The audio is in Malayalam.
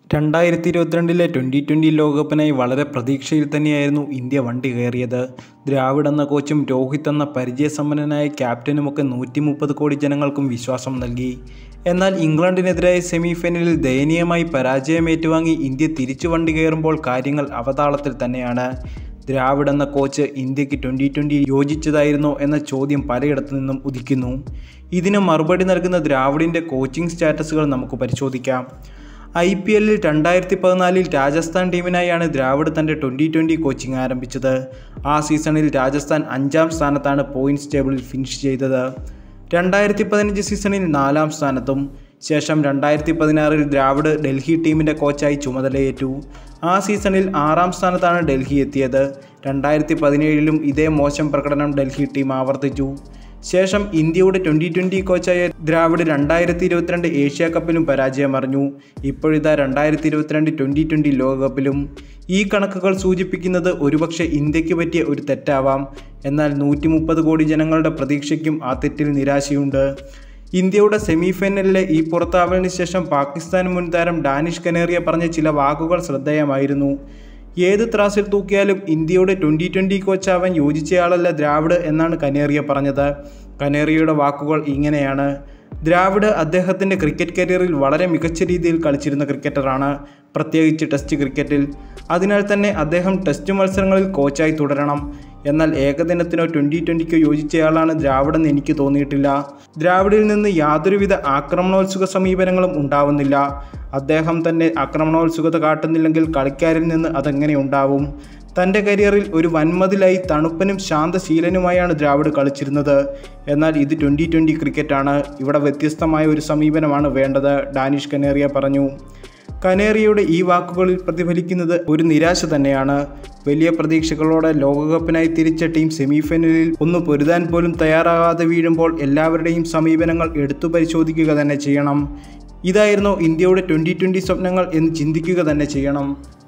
രണ്ടായിരത്തി ഇരുപത്തിരണ്ടിലെ ട്വൻ്റി ട്വൻ്റി ലോകകപ്പിനായി വളരെ പ്രതീക്ഷയിൽ തന്നെയായിരുന്നു ഇന്ത്യ വണ്ടി കയറിയത് ദ്രാവിഡ് എന്ന കോച്ചും രോഹിത് എന്ന പരിചയസമ്പന്നനായ ക്യാപ്റ്റനുമൊക്കെ നൂറ്റി മുപ്പത് കോടി ജനങ്ങൾക്കും വിശ്വാസം നൽകി എന്നാൽ ഇംഗ്ലണ്ടിനെതിരായ സെമി ഫൈനലിൽ ദയനീയമായി പരാജയം ഏറ്റുവാങ്ങി ഇന്ത്യ തിരിച്ചു വണ്ടി കയറുമ്പോൾ കാര്യങ്ങൾ അവതാളത്തിൽ തന്നെയാണ് ദ്രാവിഡ് എന്ന കോച്ച് ഇന്ത്യക്ക് ട്വൻ്റി ട്വൻ്റി യോജിച്ചതായിരുന്നോ എന്ന ചോദ്യം പലയിടത്തു നിന്നും ഉദിക്കുന്നു ഇതിന് മറുപടി നൽകുന്ന ദ്രാവിഡിൻ്റെ കോച്ചിങ് സ്റ്റാറ്റസുകൾ നമുക്ക് പരിശോധിക്കാം ഐ പി എല്ലിൽ രണ്ടായിരത്തി പതിനാലിൽ രാജസ്ഥാൻ ടീമിനായാണ് ദ്രാവിഡ് തൻ്റെ ട്വൻ്റി ട്വൻ്റി കോച്ചിങ് ആരംഭിച്ചത് ആ സീസണിൽ രാജസ്ഥാൻ അഞ്ചാം സ്ഥാനത്താണ് പോയിൻറ്റ്സ് ടേബിളിൽ ഫിനിഷ് ചെയ്തത് രണ്ടായിരത്തി പതിനഞ്ച് സീസണിൽ നാലാം സ്ഥാനത്തും ശേഷം രണ്ടായിരത്തി പതിനാറിൽ ദ്രാവിഡ് ഡൽഹി ടീമിൻ്റെ കോച്ചായി ചുമതലയേറ്റു ആ സീസണിൽ ആറാം സ്ഥാനത്താണ് ഡൽഹി എത്തിയത് രണ്ടായിരത്തി പതിനേഴിലും ഇതേ മോശം പ്രകടനം ഡൽഹി ടീം ആവർത്തിച്ചു ശേഷം ഇന്ത്യയുടെ ട്വൻ്റി ട്വൻ്റി കോച്ചായ ദ്രാവിഡ് രണ്ടായിരത്തി ഇരുപത്തിരണ്ട് ഏഷ്യ കപ്പിലും പരാജയമറിഞ്ഞു ഇപ്പോഴിതാ രണ്ടായിരത്തി ഇരുപത്തിരണ്ട് ട്വൻ്റി ട്വൻ്റി ലോകകപ്പിലും ഈ കണക്കുകൾ സൂചിപ്പിക്കുന്നത് ഒരുപക്ഷെ ഇന്ത്യക്ക് പറ്റിയ ഒരു തെറ്റാവാം എന്നാൽ നൂറ്റി മുപ്പത് കോടി ജനങ്ങളുടെ പ്രതീക്ഷയ്ക്കും ആ തെറ്റിൽ നിരാശയുണ്ട് ഇന്ത്യയുടെ സെമി ഫൈനലിലെ ഈ പുറത്താവലിന് ശേഷം പാകിസ്ഥാൻ മുൻ താരം ഡാനിഷ് കനേറിയ പറഞ്ഞ ചില വാക്കുകൾ ശ്രദ്ധേയമായിരുന്നു ഏത് ത്രാസിൽ തൂക്കിയാലും ഇന്ത്യയുടെ ട്വൻ്റി ട്വൻ്റി കോച്ചാവാൻ യോജിച്ചയാളല്ല ദ്രാവിഡ് എന്നാണ് കനേറിയ പറഞ്ഞത് കനേറിയയുടെ വാക്കുകൾ ഇങ്ങനെയാണ് ദ്രാവിഡ് അദ്ദേഹത്തിൻ്റെ ക്രിക്കറ്റ് കരിയറിൽ വളരെ മികച്ച രീതിയിൽ കളിച്ചിരുന്ന ക്രിക്കറ്ററാണ് പ്രത്യേകിച്ച് ടെസ്റ്റ് ക്രിക്കറ്റിൽ അതിനാൽ തന്നെ അദ്ദേഹം ടെസ്റ്റ് മത്സരങ്ങളിൽ കോച്ചായി തുടരണം എന്നാൽ ഏകദിനത്തിനോ ട്വൻ്റി ട്വൻ്റിക്കോ യോജിച്ചയാളാണ് ദ്രാവിഡെന്ന് എനിക്ക് തോന്നിയിട്ടില്ല ദ്രാവിഡിൽ നിന്ന് യാതൊരുവിധ ആക്രമണോത്സുക സമീപനങ്ങളും ഉണ്ടാവുന്നില്ല അദ്ദേഹം തന്നെ ആക്രമണോത്സുകത കാട്ടുന്നില്ലെങ്കിൽ കളിക്കാരിൽ നിന്ന് അതെങ്ങനെ ഉണ്ടാവും തൻ്റെ കരിയറിൽ ഒരു വൻമതിലായി തണുപ്പനും ശാന്തശീലനുമായാണ് ദ്രാവിഡ് കളിച്ചിരുന്നത് എന്നാൽ ഇത് ട്വൻ്റി ട്വൻ്റി ക്രിക്കറ്റാണ് ഇവിടെ വ്യത്യസ്തമായ ഒരു സമീപനമാണ് വേണ്ടത് ഡാനിഷ് കനേറിയ പറഞ്ഞു കനേറിയയുടെ ഈ വാക്കുകളിൽ പ്രതിഫലിക്കുന്നത് ഒരു നിരാശ തന്നെയാണ് വലിയ പ്രതീക്ഷകളോടെ ലോകകപ്പിനായി തിരിച്ച ടീം സെമിഫൈനലിൽ ഒന്ന് പൊരുതാൻ പോലും തയ്യാറാകാതെ വീഴുമ്പോൾ എല്ലാവരുടെയും സമീപനങ്ങൾ എടുത്തു പരിശോധിക്കുക തന്നെ ചെയ്യണം ഇതായിരുന്നു ഇന്ത്യയുടെ ട്വൻ്റി ട്വൻ്റി സ്വപ്നങ്ങൾ എന്ന് ചിന്തിക്കുക തന്നെ ചെയ്യണം